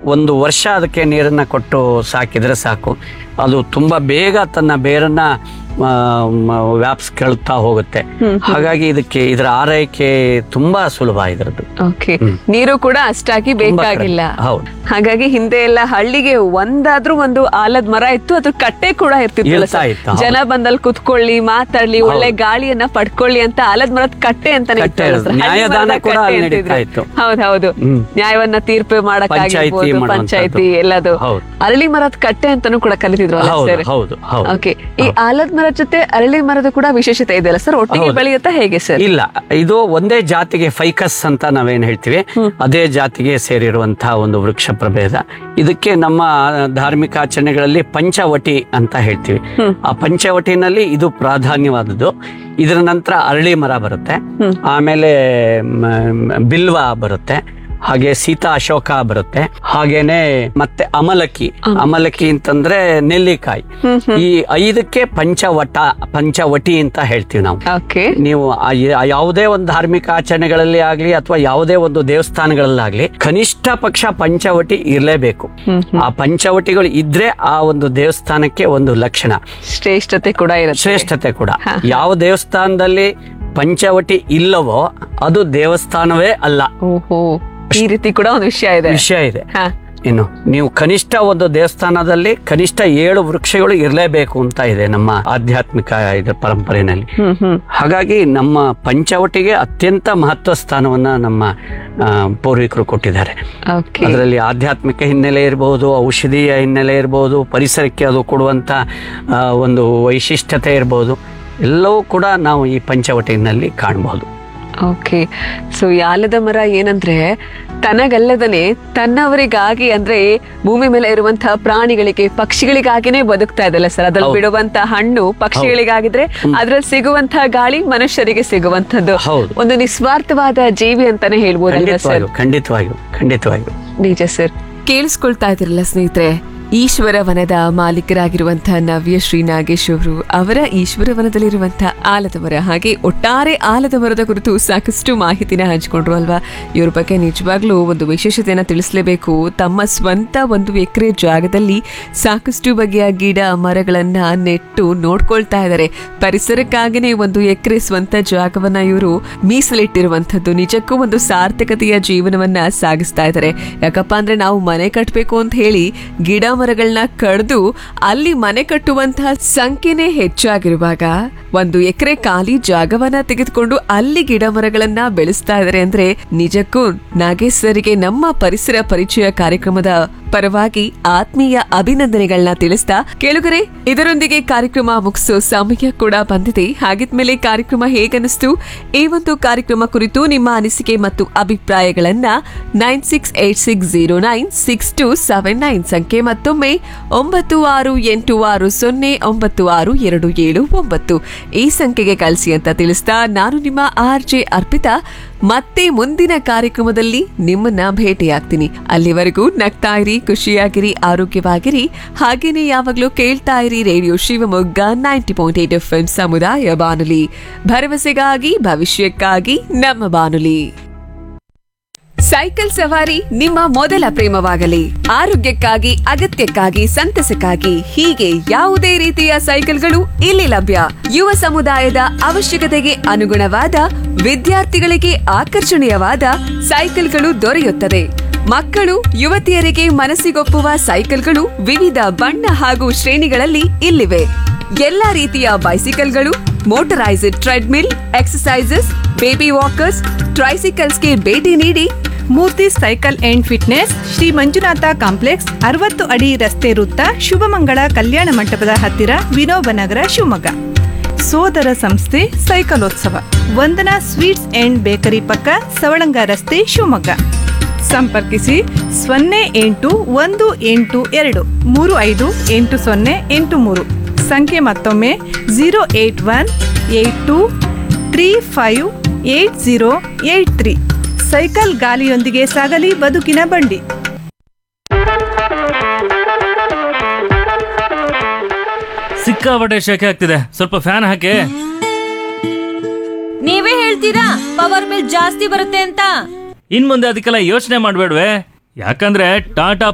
ಒಂದು ವರ್ಷ ಅದಕ್ಕೆ ನೀರನ್ನು ಕೊಟ್ಟು ಸಾಕಿದರೆ ಸಾಕು ಅದು ತುಂಬ ಬೇಗ ತನ್ನ ಬೇರನ್ನ ಆ, ಮ, ವ್ಯಾಪಿಸ್ಕೊಳ್ತಾ ಹೋಗುತ್ತೆ ಹಾಗಾಗಿ ಇದಕ್ಕೆ ಇದರ ಆರೈಕೆ ತುಂಬಾ ಸುಲಭ ಇದರದ್ದು ಓಕೆ ನೀರು ಕೂಡ ಅಷ್ಟಾಗಿ ತುಂಬಾ ಬೇಕಾಗಿಲ್ಲ ಕಡಿಮೆ. ಹೌದು ಹಾಗಾಗಿ ಹಿಂದೆ ಎಲ್ಲ ಹಳ್ಳಿಗೆ ಒಂದಾದ್ರೂ ಒಂದು ಆಲದ ಮರ ಇತ್ತು ಅದ್ರ ಕಟ್ಟೆ ಕೂಡ ಇರ್ತಿತ್ತಲ್ಲ ಇರ್ತಾ ಸರ್? ಇತ್ತು, ಹೌದು. ಜನ ಬಂದಲ್ಲಿ ಕುತ್ಕೊಳ್ಳಿ ಮಾತಾಡ್ಲಿ ಒಳ್ಳೆ ಗಾಳಿಯನ್ನ ಪಡ್ಕೊಳ್ಳಿ ಅಂತ ಆಲದ ಮರದ ಕಟ್ಟೆ ಅಂತಾನೆ ಕಟ್ಟೆ ಇತ್ತಲ್ಲ ಸರ್? ಇರೋದು. ಹಳ್ಳಿ ನ್ಯಾಯದಾನ ಮರದ ಕೂಡ ಕಟ್ಟೆ ಅಲ್ಲಿ ಅಂತಿದ್ರು. ನಡೀತಾ ಇತ್ತು. ಹೌದು ಹೌದು ಹ್ಮ್. ನ್ಯಾಯವನ್ನ ತೀರ್ಪು ಪಂಚಾಯ್ತಿ ಮಾಡಕ್ಕಾಗಿರ್ಬೋದು ಮಾಡುವಂಥದ್ದು. ಪಂಚಾಯತಿ ಎಲ್ಲದು ಹೌದು. ಅರಳಿ ಮರದ ಕಟ್ಟೆ ಅಂತಾನು ಕೂಡ ಕಲಿತಿದ್ರು ಅಲ್ಲ ಹೌದು ಸರ್ ಹೌದು ಹೌದು ಓಕೆ ಈ ಆಲದ ಮರದ ಜೊತೆ ಅರಳಿ ಮರದ ಕೂಡ ವಿಶೇಷತೆ ಇದೆಯಲ್ಲ ಸರ್ ಒಟ್ಟಿಗೆ ಹೌದು. ಬೆಳೆಯುತ್ತಾ ಹೇಗೆ ಸರ್ ಇಲ್ಲ ಇದು ಒಂದೇ ಜಾತಿಗೆ ಫೈಕಸ್ ಅಂತ ನಾವೇನ್ ಹೇಳ್ತೀವಿ ಅದೇ ಜಾತಿಗೆ ಸೇರಿರುವಂತಹ ಒಂದು ವೃಕ್ಷ ಪ್ರಭೇದ ಇದಕ್ಕೆ ನಮ್ಮ ಧಾರ್ಮಿಕ ಆಚರಣೆಗಳಲ್ಲಿ ಪಂಚವಟಿ ಅಂತ ಹೇಳ್ತೀವಿ ಆ ಪಂಚವಟಿನಲ್ಲಿ ಇದು ಪ್ರಾಧಾನ್ಯವಾದದ್ದು ಇದರ ನಂತರ ಅರಳಿ ಮರ ಬರುತ್ತೆ ಆಮೇಲೆ ಮ, ಬಿಲ್ವ ಬರುತ್ತೆ ಹಾಗೆ ಸೀತಾ ಅಶೋಕ ಬರುತ್ತೆ ಹಾಗೇನೆ ಮತ್ತೆ ಅಮಲಕ್ಕಿ ಅಮಲಕ್ಕಿ ಅಂತಂದ್ರೆ ನೆಲ್ಲಿಕಾಯಿ ಈ ಐದಕ್ಕೆ ಪಂಚವಟ ಪಂಚವಟಿ ಅಂತ ಹೇಳ್ತೀವಿ ನಾವು ಓಕೆ ನೀವು ಆ ಯ- ಆ ಯಾವುದೇ ಒಂದು ಧಾರ್ಮಿಕ ಆಚರಣೆಗಳಲ್ಲಿ ಆಗ್ಲಿ ಅಥವಾ ಯಾವುದೇ ಒಂದು ದೇವಸ್ಥಾನಗಳಲ್ಲಾಗ್ಲಿ ಕನಿಷ್ಠ ಪಕ್ಷ ಪಂಚವಟಿ ಇರಲೇಬೇಕು ಆ ಪಂಚವಟಿಗಳು ಇದ್ರೆ ಆ ಒಂದು ದೇವಸ್ಥಾನಕ್ಕೆ ಒಂದು ಲಕ್ಷಣ ಶ್ರೇಷ್ಠತೆ ಕೂಡ ಇರುತ್ತೆ ಶ್ರೇಷ್ಠತೆ ಕೂಡ ಯಾವ ದೇವಸ್ಥಾನದಲ್ಲಿ ಪಂಚವಟಿ ಇಲ್ಲವೋ ಅದು ದೇವಸ್ಥಾನವೇ ಅಲ್ಲ ಓಹೋ ಈ ರೀತಿ ಕೂಡ ಒಂದು ವಿಷಯ ಇದೆ ವಿಷಯ ಇದೆ ಹಾ ಇನ್ನು ನೀವು ಕನಿಷ್ಠ ಒಂದು ದೇವಸ್ಥಾನದಲ್ಲಿ ಕನಿಷ್ಠ ಏಳು ವೃಕ್ಷಗಳು ಇರಲೇಬೇಕು ಅಂತ ಇದೆ ನಮ್ಮ ಆಧ್ಯಾತ್ಮಿಕ ಇದು ಪರಂಪರೆಯಲ್ಲಿ ಹ್ಮ್ ಹ್ಮ್ ಹಾಗಾಗಿ ನಮ್ಮ ಪಂಚವಟಿಗೆ ಅತ್ಯಂತ ಮಹತ್ವ ಸ್ಥಾನವನ್ನ ನಮ್ಮ ಆ, ಪೂರ್ವಿಕರು ಕೊಟ್ಟಿದ್ದಾರೆ ಓಕೆ ಅದರಲ್ಲಿ ಆಧ್ಯಾತ್ಮಿಕ ಹಿನ್ನೆಲೆ ಇರಬಹುದು ಔಷಧೀಯ ಹಿನ್ನೆಲೆ ಇರಬಹುದು ಪರಿಸರಕ್ಕೆ ಅದು ಕೊಡುವಂತ ಆ, ಒಂದು ವೈಶಿಷ್ಟ್ಯತೆ ಇರಬಹುದು ಎಲ್ಲವೂ ಕೂಡ ನಾವು ಈ ಪಂಚವಟಿನಲ್ಲಿ ಕಾಣಬಹುದು ಓಕೆ ಸೊ ಈ ಆಲದ ಮರ ಏನಂದ್ರೆ ತನಗಲ್ಲದನೆ ತನ್ನವರಿಗಾಗಿ ಅಂದ್ರೆ ಭೂಮಿ ಮೇಲೆ ಇರುವಂತಹ ಪ್ರಾಣಿಗಳಿಗೆ ಪಕ್ಷಿಗಳಿಗಾಗಿನೇ ಬದುಕ್ತಾ ಇದೆಲ್ಲ ಸರ್ ಅದ್ರಲ್ಲಿ ಹೌದು. ಬಿಡುವಂತ ಹಣ್ಣು ಪಕ್ಷಿಗಳಿಗಾಗಿದ್ರೆ ಅದ್ರಲ್ಲಿ ಸಿಗುವಂತಹ ಗಾಳಿ ಮನುಷ್ಯರಿಗೆ ಸಿಗುವಂತದ್ದು ಹೌದು. ಒಂದು ನಿಸ್ವಾರ್ಥವಾದ ಜೀವಿ ಅಂತಾನೆ ಹೇಳ್ಬೋದಲ್ವಾ ಸರ್ ಖಂಡಿತವಾಗಿಯೂ ಖಂಡಿತವಾಗಿಯೂ ಖಂಡಿತವಾಗಿಯೂ ನಿಜ ಸರ್ ಕೇಳಿಸ್ಕೊಳ್ತಾ ಇದ್ರಲ್ಲ ಸ್ನೇಹಿತರೆ ಈಶ್ವರ ವನದ ಮಾಲೀಕರಾಗಿರುವಂತಹ ನವ್ಯ ಶ್ರೀ ನಾಗೇಶ್ ಅವರು ಅವರ ಈಶ್ವರ ವನದಲ್ಲಿರುವಂತಹ ಆಲದ ಮರ ಹಾಗೆ ಒಟ್ಟಾರೆ ಆಲದ ಮರದ ಕುರಿತು ಸಾಕಷ್ಟು ಮಾಹಿತಿನ ಹಂಚಿಕೊಂಡ್ರು ಅಲ್ವಾ ಇವ್ರ ಬಗ್ಗೆ ನಿಜವಾಗ್ಲೂ ಒಂದು ವಿಶೇಷತೆಯನ್ನ ತಿಳಿಸ್ಲೇಬೇಕು ತಮ್ಮ ಸ್ವಂತ ಒಂದು ಎಕರೆ ಜಾಗದಲ್ಲಿ ಸಾಕಷ್ಟು ಬಗೆಯ ಗಿಡ ಮರಗಳನ್ನ ನೆಟ್ಟು ನೋಡ್ಕೊಳ್ತಾ ಇದ್ದಾರೆ ಪರಿಸರಕ್ಕಾಗಿನೇ ಒಂದು ಎಕರೆ ಸ್ವಂತ ಜಾಗವನ್ನ ಇವರು ಮೀಸಲಿಟ್ಟಿರುವಂತದ್ದು ನಿಜಕ್ಕೂ ಒಂದು ಸಾರ್ಥಕತೆಯ ಜೀವನವನ್ನ ಸಾಗಿಸ್ತಾ ಇದ್ದಾರೆ ಯಾಕಪ್ಪ ಅಂದ್ರೆ ನಾವು ಮನೆ ಕಟ್ಟಬೇಕು ಅಂತ ಹೇಳಿ ಗಿಡ ಮರಗಳನ್ನ ಕಡ್ದು ಅಲ್ಲಿ ಮನೆ ಕಟ್ಟುವಂತಹ ಸಂಖ್ಯೆನೇ ಹೆಚ್ಚಾಗಿರುವಾಗ ಒಂದು ಎಕರೆ ಖಾಲಿ ಜಾಗವನ್ನ ತೆಗೆದುಕೊಂಡು ಅಲ್ಲಿ ಗಿಡ ಮರಗಳನ್ನ ಬೆಳೆಸ್ತಾ ಇದ್ದಾರೆ ಅಂದ್ರೆ ನಿಜಕ್ಕೂ ನಾಗೇಶ್ ಸರಿಗೆ ನಮ್ಮ ಪರಿಸರ ಪರಿಚಯ ಕಾರ್ಯಕ್ರಮದ ಪರವಾಗಿ ಆತ್ಮೀಯ ಅಭಿನಂದನೆಗಳನ್ನ ತಿಳಿಸ್ತಾ ಕೇಳುಗರೆ ಇದರೊಂದಿಗೆ ಕಾರ್ಯಕ್ರಮ ಮುಗಿಸೋ ಸಮಯ ಕೂಡ ಬಂದಿದೆ ಹಾಗಿದ್ಮೇಲೆ ಕಾರ್ಯಕ್ರಮ ಹೇಗನಿಸ್ತು ಈ ಒಂದು ಕಾರ್ಯಕ್ರಮ ಕುರಿತು ನಿಮ್ಮ ಅನಿಸಿಕೆ ಮತ್ತು ಅಭಿಪ್ರಾಯಗಳನ್ನ nine six eight six zero nine six two seven nine ಸಂಖ್ಯೆ ಮತ್ತೊಮ್ಮೆ ಒಂಬತ್ತು ಆರು ಎಂಟು ಆರು ಸೊನ್ನೆ ಒಂಬತ್ತು ಆರು ಎರಡು ಏಳು ಒಂಬತ್ತು ಈ ಸಂಖ್ಯೆಗೆ ಕಳಿಸಿ ಅಂತ ತಿಳಿಸ್ತಾ ನಾನು ನಿಮ್ಮ ಆರ್ ಜೆ ಅರ್ಪಿತಾ ಮತ್ತೆ ಮುಂದಿನ ಕಾರ್ಯಕ್ರಮದಲ್ಲಿ ನಿಮ್ಮನ್ನ ಭೇಟಿಯಾಗ್ತೀನಿ ಅಲ್ಲಿವರೆಗೂ ನಗ್ತಾ ಇರಿ ಖುಷಿಯಾಗಿರಿ ಆರೋಗ್ಯವಾಗಿರಿ ಹಾಗೇನೆ ಯಾವಾಗ್ಲೂ ಕೇಳ್ತಾ ಇರಿ radio Shivamogga ninety point eight F ಸಮುದಾಯ ಬಾನುಲಿ ಭರವಸೆಗಾಗಿ ಭವಿಷ್ಯಕ್ಕಾಗಿ ನಮ್ಮ ಬಾನುಲಿ ಸೈಕಲ್ ಸವಾರಿ ನಿಮ್ಮ ಮೊದಲ ಪ್ರೇಮವಾಗಲಿ ಆರೋಗ್ಯಕ್ಕಾಗಿ ಅಗತ್ಯಕ್ಕಾಗಿ ಸಂತಸಕ್ಕಾಗಿ ಹೀಗೆ ಯಾವುದೇ ರೀತಿಯ ಸೈಕಲ್ಗಳು ಇಲ್ಲಿ ಲಭ್ಯ ಯುವ ಸಮುದಾಯದ ಅವಶ್ಯಕತೆಗೆ ಅನುಗುಣವಾದ ವಿದ್ಯಾರ್ಥಿಗಳಿಗೆ ಆಕರ್ಷಣೀಯವಾದ ಸೈಕಲ್ಗಳು ದೊರೆಯುತ್ತದೆ ಮಕ್ಕಳು ಯುವತಿಯರಿಗೆ ಮನಸ್ಸಿಗೊಪ್ಪುವ ಸೈಕಲ್ಗಳು ವಿವಿಧ ಬಣ್ಣ ಹಾಗೂ ಶ್ರೇಣಿಗಳಲ್ಲಿ ಇಲ್ಲಿವೆ ಎಲ್ಲಾ ರೀತಿಯ ಬೈಸಿಕಲ್ಗಳು motorised treadmill exercises baby walkers ಟ್ರೈಸಿಕಲ್ಸ್ಗೆ ಭೇಟಿ ನೀಡಿ Murthy cycle and fitness Shri Manjunatha complex ಅರವತ್ತು ಅಡಿ ರಸ್ತೆ ವೃತ್ತ ಶುಭಮಂಗಳ ಕಲ್ಯಾಣ ಮಂಟಪದ ಹತ್ತಿರ ವಿನೋಬ ನಗರ ಶಿವಮೊಗ್ಗ ಸೋದರ ಸಂಸ್ಥೆ ಸೈಕಲೋತ್ಸವ ವಂದನಾ ಸ್ವೀಟ್ಸ್ ಅಂಡ್ ಬೇಕರಿ ಪಕ್ಕ ಸವಳಂಗ ರಸ್ತೆ ಶಿವಮೊಗ್ಗ ಸಂಪರ್ಕಿಸಿ ಸೊನ್ನೆ ಎಂಟು ಒಂದು ಎಂಟು ಎರಡು ಮೂರು ಐದು ಎಂಟು ಸೊನ್ನೆ ಎಂಟು ಮೂರು ಸಂಖ್ಯೆ ಮತ್ತೊಮ್ಮೆ zero eight one eight two three five eight zero eight three cycle ಗಾಲಿಯೊಂದಿಗೆ ಸಾಗಲಿ ಬದುಕಿನ ಬಂಡಿ ಸಿಕ್ಕಾಪಟ್ಟೆ ಶೆಕೆ ಆಗ್ತಿದೆ ಸ್ವಲ್ಪ ಫ್ಯಾನ್ ಹಾಕಿ ನೀವೇ ಹೇಳ್ತೀರಾ ಪವರ್ ಬಿಲ್ ಜಾಸ್ತಿ ಬರುತ್ತೆ ಅಂತ ಇನ್ ಮುಂದೆ ಅದಕ್ಕೆಲ್ಲ ಯೋಚನೆ ಮಾಡ್ಬೇಡ್ವೆ ಯಾಕಂದ್ರೆ ಟಾಟಾ